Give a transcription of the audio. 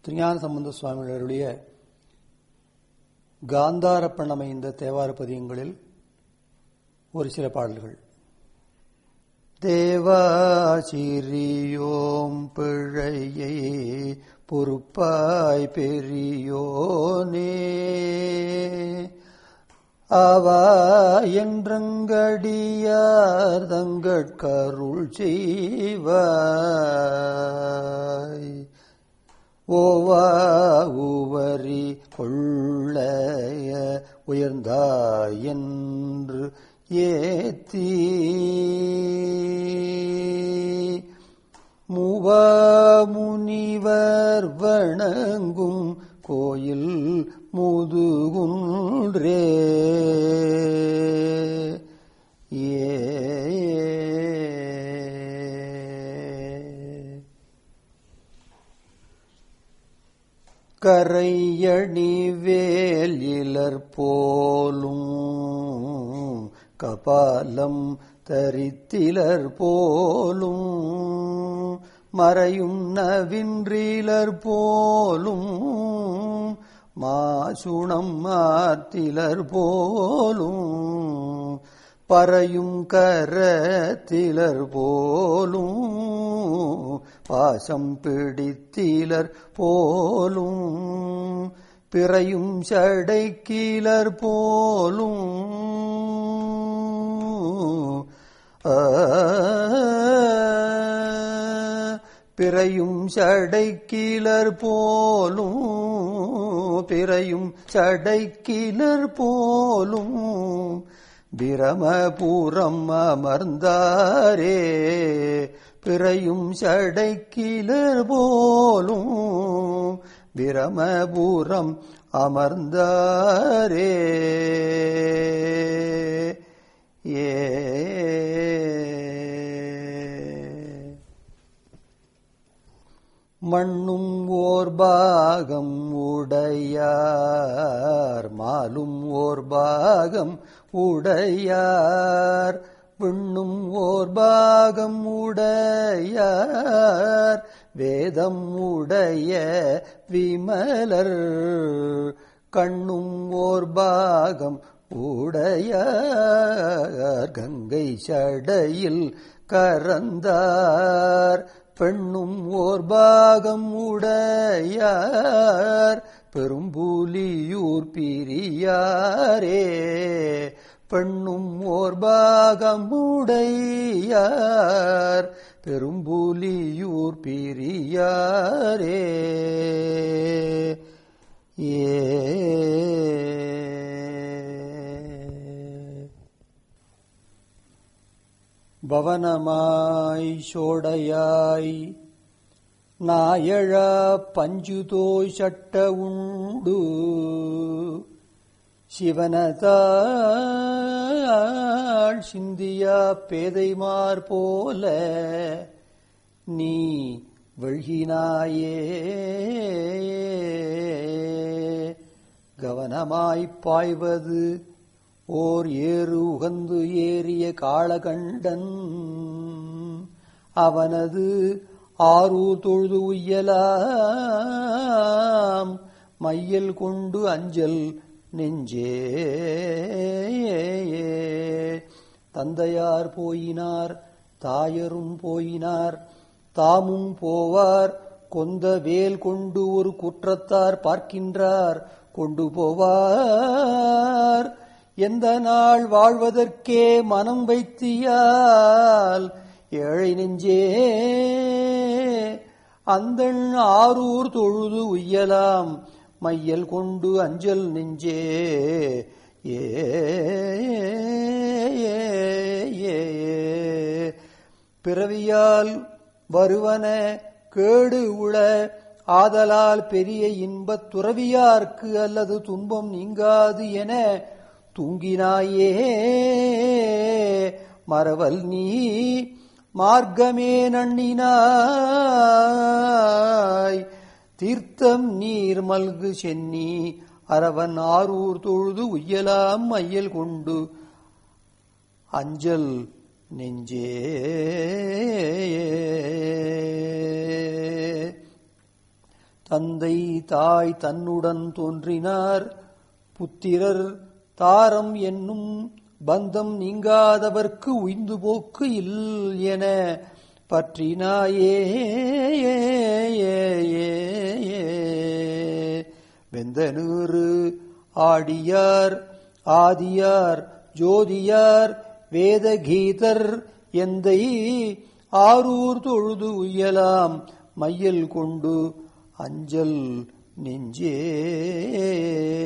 திருஞான சம்பந்த சுவாமிகளுடைய காந்தார இந்த தேவார பதியங்களில் ஒரு சில பாடல்கள் தேவாசிரியோம் பிழையை பொறுப்பாய் பெரியோனே அவா என்றங்கடியார் தங்கட்கருள் செய்வாய் ஓவா உவரி கொள்ளைய உயர்ந்தாய் என்று ஏத்தி மூவா முனிவர் வணங்கும் கோயில் முதுகுன்றே ஏ கரையணி வேலிலர் போலும் கபாலம் தரித்திலர் போலும் மறையும் நவின்றிலர் போலும் மாசுணம் மாத்திலர் போலும் பறையும் கரத்திலர் போலும் பாசம் பிடித்திலர் போலும் பிறையும் சடைக்கிலர் போலும் ஆ, பிறையும் சடைக்கிலர் போலும் பிறையும் சடைக்கிலர் போலும் பிரமபுரம் அமர்ந்தாரே பிறையும் சடைக்கிலர் போலும் பிரமபுரம் அமர்ந்தாரே ஏ மண்ணும் ஓர் பாகம் உடையார் மாலும் ஓர் பாகம் உடையார் விண்ணும் ஓர் பாகம் உடையார் வேதம் உடைய விமலர் கண்ணும் ஓர் பாகம் உடையார் கங்கை சடையில் கரந்தார் பெண்ணும் ஓர் பாகம் உடையார் பெரும்புலியூர் பிரியாரே பெண்ணும் ஓர் பாகம் உடையார் பெரும்புலியூர் பிரியாரே ஏ பவனமாய் சோடையாய் நாயழ பஞ்சுதோய் சட்ட உண்டு சிவனதாள் சிந்தியா பேதைமார் போல நீ வெழ்கினாயே கவனமாய்ப் பாய்வது ஓர் ஏறு உகந்து ஏறிய காளகண்டன் அவனது ஆரூர் தொழுது உய்யலாம் மையல் கொண்டு அஞ்சல் நெஞ்சே தந்தையார் போயினார் தாயரும் போயினார் தாமும் போவார் கொந்த வேல் கொண்டு ஒரு குற்றத்தார் பார்க்கின்றார் கொண்டு போவார் எந்த நாள் வாழ்வதற்கே மனம் வைத்தியால் ஏழை நெஞ்சே அந்தண் ஆரூர் தொழுது உய்யலாம் மையல் கொண்டு அஞ்சல் நெஞ்சே ஏ ஏ, ஏ, பிறவியால் வருவன கேடு உள ஆதலால் பெரிய இன்பத் துறவியார்க்கு அல்லது துன்பம் நீங்காது என தூங்கினாயே மறவல் நீ மார்க்கமே நண்ணினாய் தீர்த்தம் நீர் மல்கு சென்னி அரவன் ஆரூர் தொழுது உய்யலாம் மையல் கொண்டு அஞ்சல் நெஞ்சே தந்தை தாய் தன்னுடன் தோன்றினார் புத்திரர் தாரம் என்னும் பந்தம் நீங்காதவர்க்கு உய்ந்து போக்கு இல் என பற்றினாயே வெந்தனூறு ஆடியார் ஆதியார் ஜோதியார் வேதகீதர் எந்தை ஆரூர் தொழுது உய்யலாம் மையல் கொண்டு அஞ்சல் நெஞ்சே